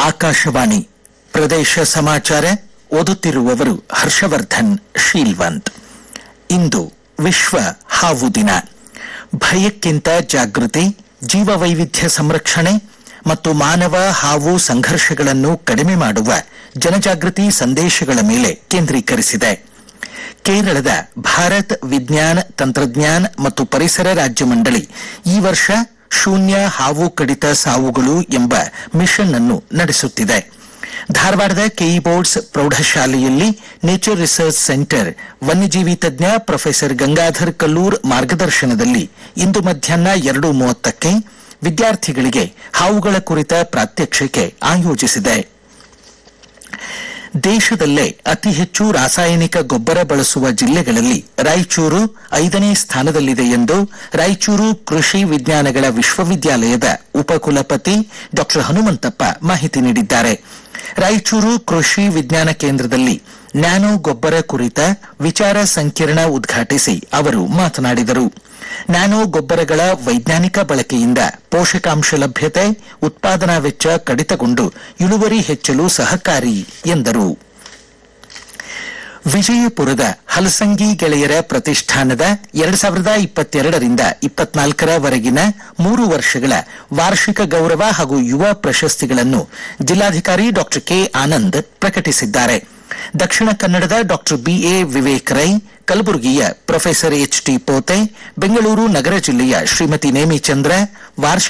ಆಕಾಶವಾಣಿ ಪ್ರದೇಶ ಸಮಾಚಾರ ಓದುತ್ತಿರುವವರು ಹರ್ಷವರ್ಧನ್ ಶೀಲ್ವಂತ್ ಇಂದು ವಿಶ್ವ ಹಾವು ದಿನ ಭಯಕ್ಕಿಂತ ಜಾಗೃತಿ ಜೀವ ವೈವಿಧ್ಯ ಸಂರಕ್ಷಣೆ ಮತ್ತು ಮಾನವ ಹಾವು ಸಂಘರ್ಷಗಳನ್ನು ಕಡಿಮೆ ಮಾಡುವ ಜನಜಾಗೃತಿ ಸಂದೇಶಗಳ ಮೇಲೆ ಕೇಂದ್ರೀಕರಿಸಿದೆ ಕೇರಳದ ಭಾರತ್ ವಿಜ್ಞಾನ ತಂತ್ರಜ್ಞಾನ ಮತ್ತು ಪರಿಸರ ರಾಜ್ಯ ಮಂಡಳಿ ಈ ವರ್ಷ ಶೂನ್ಯ ಹಾವು ಕಡಿತ ಸಾವುಗಳು ಎಂಬ ಮಿಷನ್ ಅನ್ನು ನಡೆಸುತ್ತಿದೆ ಧಾರವಾಡದ ಕೆಇ ಬೋರ್ಡ್ಸ್ ಪ್ರೌಢಶಾಲೆಯಲ್ಲಿ ನೇಚರ್ ರಿಸರ್ಚ್ ಸೆಂಟರ್ ವನ್ಯಜೀವಿ ತಜ್ಞ ಪ್ರೊಫೆಸರ್ ಗಂಗಾಧರ್ ಕಲ್ಲೂರ್ ಮಾರ್ಗದರ್ಶನದಲ್ಲಿ ಇಂದು ಮಧ್ಯಾಹ್ನ ಎರಡು ಮೂವತ್ತಕ್ಕೆ ವಿದ್ಯಾರ್ಥಿಗಳಿಗೆ ಹಾವುಗಳ ಕುರಿತ ಪ್ರಾತ್ಯಕ್ಷಿಕೆ ಆಯೋಜಿಸಿದೆ ದೇಶದಲ್ಲೇ ಅತಿ ಹೆಚ್ಚು ರಾಸಾಯನಿಕ ಗೊಬ್ಬರ ಬಳಸುವ ಜಿಲ್ಲೆಗಳಲ್ಲಿ ರಾಯಚೂರು ಐದನೇ ಸ್ಥಾನದಲ್ಲಿದೆ ಎಂದು ರಾಯಚೂರು ಕೃಷಿ ವಿಜ್ಞಾನಗಳ ವಿಶ್ವವಿದ್ಯಾಲಯದ ಉಪಕುಲಪತಿ ಡಾ ಹನುಮಂತಪ್ಪ ಮಾಹಿತಿ ನೀಡಿದ್ದಾರೆ ರಾಯಚೂರು ಕೃಷಿ ವಿಜ್ಞಾನ ಕೇಂದ್ರದಲ್ಲಿ ನ್ಯಾನೋ ಗೊಬ್ಬರ ಕುರಿತ ವಿಚಾರ ಸಂಕಿರಣ ಉದ್ಘಾಟಿಸಿ ಅವರು ಮಾತನಾಡಿದರು ನ್ಯಾನೋ ಗೊಬ್ಬರಗಳ ವೈಜ್ಞಾನಿಕ ಬಳಕೆಯಿಂದ ಪೋಷಕಾಂಶ ಲಭ್ಯತೆ ಉತ್ಪಾದನಾ ವೆಚ್ಚ ಕಡಿತಗೊಂಡು ಇಳುವರಿ ಹೆಚ್ಚಲು ಸಹಕಾರಿ ಎಂದರು ವಿಜಯಪುರದ ಹಲಸಂಗಿ ಗೆಳೆಯರ ಪ್ರತಿಷ್ಠಾನದ ಎರಡ್ ಸಾವಿರದ ಇಪ್ಪತ್ತೆರಡರಿಂದ ಇಪ್ಪತ್ನಾಲ್ಕರವರೆಗಿನ ಮೂರು ವರ್ಷಗಳ ವಾರ್ಷಿಕ ಗೌರವ ಹಾಗೂ ಯುವ ಪ್ರಶಸ್ತಿಗಳನ್ನು ಜಿಲ್ಲಾಧಿಕಾರಿ ಡಾ ಕೆ ಆನಂದ್ ಪ್ರಕಟಿಸಿದ್ದಾರೆ ದಕ್ಷಿಣ ಕನ್ನಡದ ಡಾ ಬಿಎ ವಿವೇಕ್ ರೈ ಕಲಬುರಗಿಯ professor H T Pote Bengaluru ನಗರ ಜಿಲ್ಲೆಯ ಶ್ರೀಮತಿ ನೇಮಿಚಂದ್ರ ವಾರ್ಷಿಕ